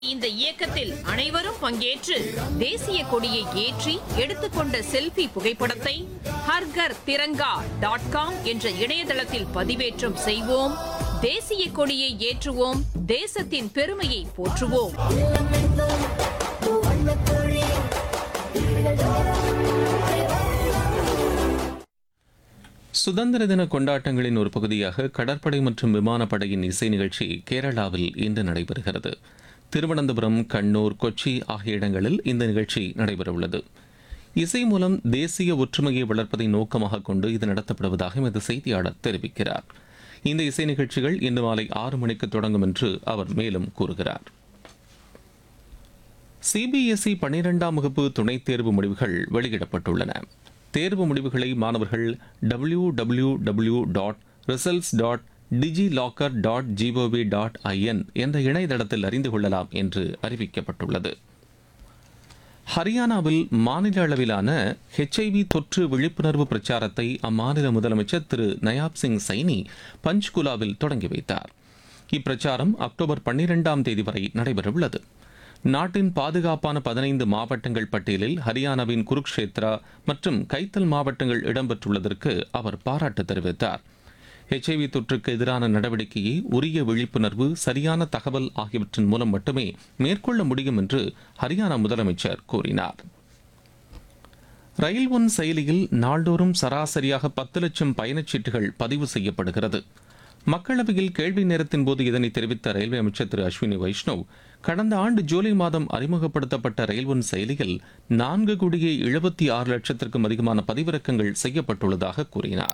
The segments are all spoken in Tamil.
இந்த இயக்கத்தில் அனைவரும் பங்கேற்று தேசிய கொடியை ஏற்றி எடுத்துக்கொண்ட செல்ஃபி புகைப்படத்தை ஹர்கர் திரங்கா டாட் காம் என்ற இணையதளத்தில் பதிவேற்றம் செய்வோம் தேசிய கொடியை ஏற்றுவோம் தேசத்தின் பெருமையை போற்றுவோம் சுதந்திர தின கொண்டாட்டங்களின் ஒரு பகுதியாக கடற்படை மற்றும் விமானப்படையின் இசை நிகழ்ச்சி கேரளாவில் இன்று நடைபெறுகிறது திருவனந்தபுரம் கண்ணூர் கொச்சி ஆகிய இடங்களில் இந்த நிகழ்ச்சி நடைபெறவுள்ளது இசை மூலம் தேசிய ஒற்றுமையை வளர்ப்பதை நோக்கமாக கொண்டு இது நடத்தப்படுவதாக எமது செய்தியாளர் தெரிவிக்கிறார் இந்த இசை நிகழ்ச்சிகள் இன்று மாலை ஆறு மணிக்கு தொடங்கும் என்று அவர் மேலும் கூறுகிறார் சிபிஎஸ்இ பன்னிரெண்டாம் வகுப்பு துணைத் தேர்வு முடிவுகள் வெளியிடப்பட்டுள்ளன தேர்வு முடிவுகளை மாணவர்கள் W W W dot results dot digilocker dot G O V dot I N என்ற இணையதளத்தில் அறிந்து கொள்ளலாம் என்று அறிவிக்கப்பட்டுள்ளது ஹரியானாவில் மாநில அளவிலான ஹெச்ஐவி தொற்று விழிப்புணர்வு பிரச்சாரத்தை அம்மாநில முதலமைச்சர் திரு நயாப் சிங் சைனி பஞ்ச்குலாவில் தொடங்கி வைத்தார் இப்பிரச்சாரம் அக்டோபர் பன்னிரெண்டாம் தேதி வரை நடைபெறவுள்ளது நாட்டின் பாதுகாப்பான பதினைந்து மாவட்டங்கள் பட்டியலில் ஹரியானாவின் குருக்ஷேத்ரா மற்றும் கைத்தல் மாவட்டங்கள் இடம்பெற்றுள்ளதற்கு அவர் பாராட்டு தெரிவித்தார் ஹெச்ஐவி தொற்றுக்கு எதிரான நடவடிக்கையை உரிய விழிப்புணர்வு சரியான தகவல் ஆகியவற்றின் மூலம் மட்டுமே மேற்கொள்ள முடியும் என்று ஹரியானா முதலமைச்சர் கூறினார் ரயில் ஒன் செயலியில் நாள்தோறும் சராசரியாக பத்து லட்சம் பயணச்சீட்டுகள் பதிவு செய்யப்படுகிறது மக்களவையில் கேள்வி நேரத்தின் போது இதனை தெரிவித்த ரயில்வே அமைச்சர் திரு அஸ்வினி வைஷ்ணவ் கடந்த ஆண்டு ஜூலை மாதம் அறிமுகப்படுத்தப்பட்ட ரயில் ஒன் செயலியில் நான்கு கோடியே எழுபத்தி ஆறு லட்சத்திற்கும் அதிகமான பதிவிறக்கங்கள் செய்யப்பட்டுள்ளதாக கூறினார்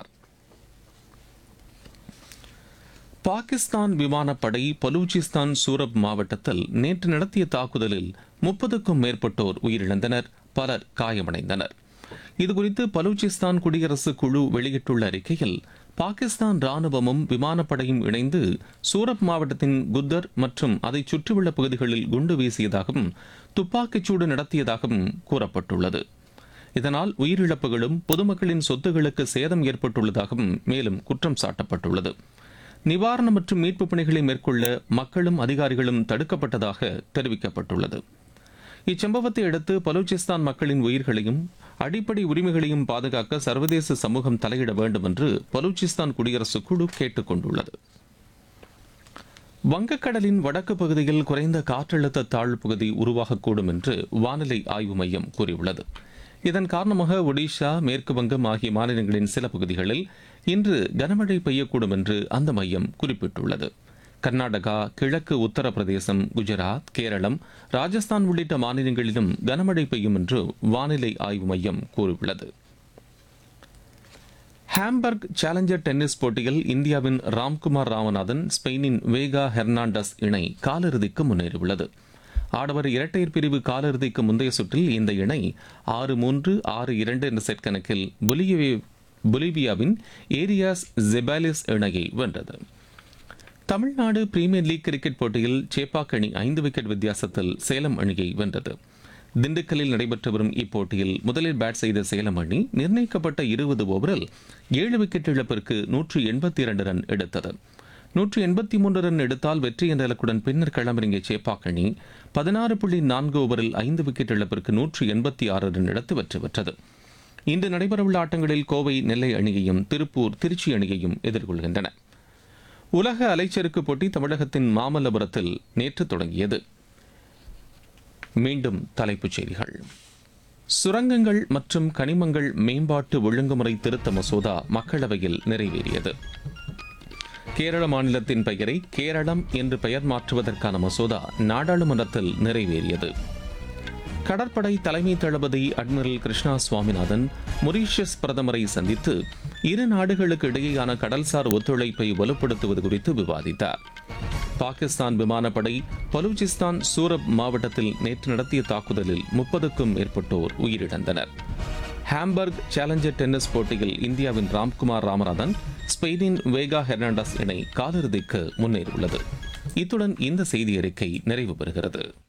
பாகிஸ்தான் விமானப்படை பலூச்சிஸ்தான் சூரப் மாவட்டத்தில் நேற்று நடத்திய தாக்குதலில் முப்பதுக்கும் மேற்பட்டோர் உயிரிழந்தனர் பலர் காயமடைந்தனர் இதுகுறித்து பலூச்சிஸ்தான் குடியரசு குழு வெளியிட்டுள்ள அறிக்கையில் பாகிஸ்தான் ராணுவமும் விமானப்படையும் இணைந்து சூரப் மாவட்டத்தின் குத்தர் மற்றும் அதை சுற்றியுள்ள பகுதிகளில் குண்டு வீசியதாகவும் துப்பாக்கிச்சூடு நடத்தியதாகவும் கூறப்பட்டுள்ளது இதனால் உயிரிழப்புகளும் பொதுமக்களின் சொத்துகளுக்கு சேதம் ஏற்பட்டுள்ளதாகவும் மேலும் குற்றம் சாட்டப்பட்டுள்ளது நிவாரணம் மற்றும் மீட்பு பணிகளை மேற்கொள்ள மக்களும் அதிகாரிகளும் தடுக்கப்பட்டதாக தெரிவிக்கப்பட்டுள்ளது இச்சம்பவத்தை அடுத்து பலூச்சிஸ்தான் மக்களின் உயிர்களையும் அடிப்படை உரிமைகளையும் பாதுகாக்க சர்வதேச சமூகம் தலையிட வேண்டும் என்று பலூச்சிஸ்தான் குடியரசு குழு கேட்டுக் கொண்டுள்ளது வங்கக்கடலின் வடக்கு பகுதியில் குறைந்த காற்றழுத்த தாழ்வு பகுதி உருவாகக்கூடும் என்று வானிலை ஆய்வு மையம் கூறியுள்ளது இதன் காரணமாக ஒடிஷா மேற்கு வங்கம் ஆகிய மாநிலங்களின் சில பகுதிகளில் இன்று கனமழை பெய்யக்கூடும் என்று அந்த மையம் குறிப்பிட்டுள்ளது கர்நாடகா கிழக்கு உத்தரப்பிரதேசம் குஜராத் கேரளம் ராஜஸ்தான் உள்ளிட்ட மாநிலங்களிலும் கனமழை பெய்யும் என்று வானிலை ஆய்வு மையம் கூறியுள்ளது ஹாம்பர்க் சேலஞ்சர் டென்னிஸ் போட்டியில் இந்தியாவின் ராம்குமார் ராமநாதன் ஸ்பெயினின் வேகா ஹெர்னாண்டஸ் இணை காலிறுதிக்கு முன்னேறியுள்ளது ஆடவர் இரட்டையர் பிரிவு காலிறுதிக்கு முந்தைய சுற்றில் இந்த இணை ஆறு மூன்று ஆறு இரண்டு என்ற செட் கணக்கில் பொலிவிய பொலிவியாவின் ஏரியாஸ் ஜெபாலிஸ் இணையை வென்றது தமிழ்நாடு பிரீமியர் லீக் கிரிக்கெட் போட்டியில் சேப்பாக் அணி ஐந்து விக்கெட் வித்தியாசத்தில் சேலம் அணியை வென்றது திண்டுக்கல்லில் நடைபெற்று வரும் இப்போட்டியில் முதலில் பேட் செய்த சேலம் அணி நிர்ணயிக்கப்பட்ட இருபது ஓவரில் ஏழு விக்கெட் இழப்பிற்கு நூற்று எண்பத்தி இரண்டு ரன் எடுத்தது நூற்று எண்பத்தி மூன்று ரன் எடுத்தால் வெற்றி என்ற இலக்குடன் பின்னர் களமிறங்கிய சேப்பாக் அணி பதினாறு புள்ளி நான்கு ஓவரில் ஐந்து விக்கெட் இழப்பிற்கு நூற்று எண்பத்தி ஆறு ரன் எடுத்து வெற்றி பெற்றது இன்று நடைபெறவுள்ள ஆட்டங்களில் கோவை நெல்லை அணியையும் திருப்பூர் திருச்சி அணியையும் எதிர்கொள்கின்றன உலக அலைச்சறுக்கு போட்டி தமிழகத்தின் மாமல்லபுரத்தில் நேற்று தொடங்கியது மீண்டும் தலைப்புச் செய்திகள் சுரங்கங்கள் மற்றும் கனிமங்கள் மேம்பாட்டு ஒழுங்குமுறை திருத்த மசோதா மக்களவையில் நிறைவேறியது கேரள மாநிலத்தின் பெயரை கேரளம் என்று பெயர் மாற்றுவதற்கான மசோதா நாடாளுமன்றத்தில் நிறைவேறியது கடற்படை தலைமை தளபதி அட்மிரல் கிருஷ்ணா சுவாமிநாதன் மொரீஷியஸ் பிரதமரை சந்தித்து இரு நாடுகளுக்கு இடையேயான கடல்சார் ஒத்துழைப்பை வலுப்படுத்துவது குறித்து விவாதித்தார் பாகிஸ்தான் விமானப்படை பலூச்சிஸ்தான் சூரப் மாவட்டத்தில் நேற்று நடத்திய தாக்குதலில் முப்பதுக்கும் மேற்பட்டோர் உயிரிழந்தனர் ஹாம்பர்க் சேலஞ்சர் டென்னிஸ் போட்டியில் இந்தியாவின் ராம்குமார் ராமநாதன் ஸ்பெயினின் வேகா ஹெர்னாண்டஸ் இணை காலிறுதிக்கு முன்னேறியுள்ளது இத்துடன் இந்த செய்தி அறிக்கை நிறைவு பெறுகிறது